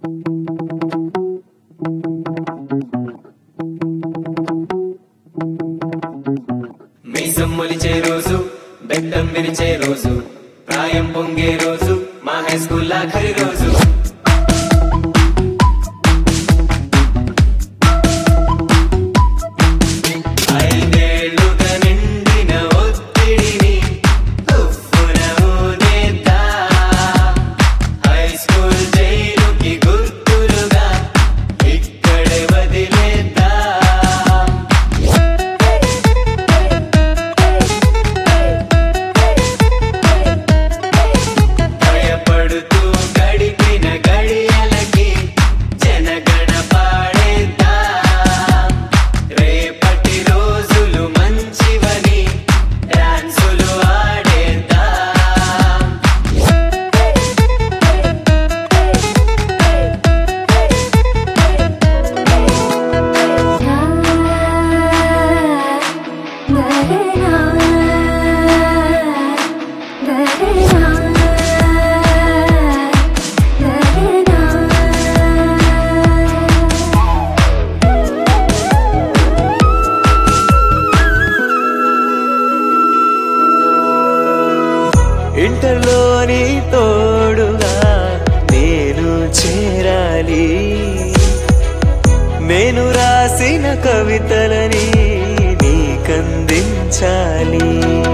మీసం మొలిచే రోజు బెత్తం విరిచే రోజు ప్రాయం పొంగే రోజు మా హై స్కూల్ ఆఖరి రోజు ఐదేళ్లుగా నిండిన ఒత్తిడిని ఉఫ్ఫున ఊదేద్దా. హై స్కూల్ జైలుకి గుర్తులుగా ఇక్కడే వదిలేద్దా భయపడుతూ గడిపిన గడియలకి జనగణ పాడేద్దా రేపటి రోజులు మంచివని డాన్సులు ఆడేద్దా ఇంటర్లోని తోడుగా నేను చేరాలి నేను రాసిన కవితలని నీకందించాలి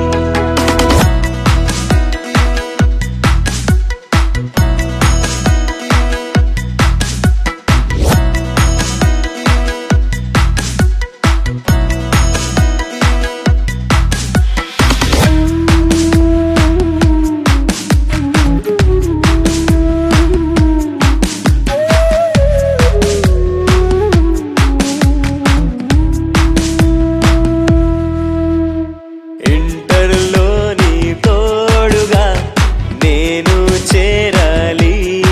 ఇంటర్లోని తోడుగా నేను చేరాలి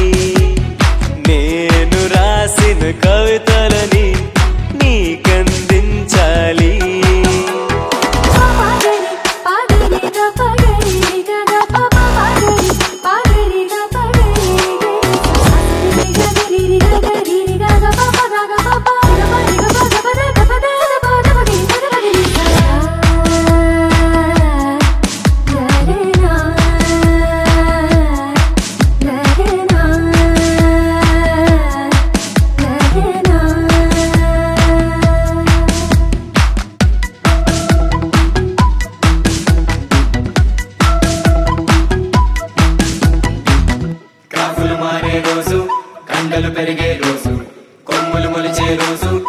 నేను రాసిన కవితలని నీకందించాలి కాకులు మారే రోజు కండలు పెరిగే రోజు కొమ్ములు మొలిచే రోజు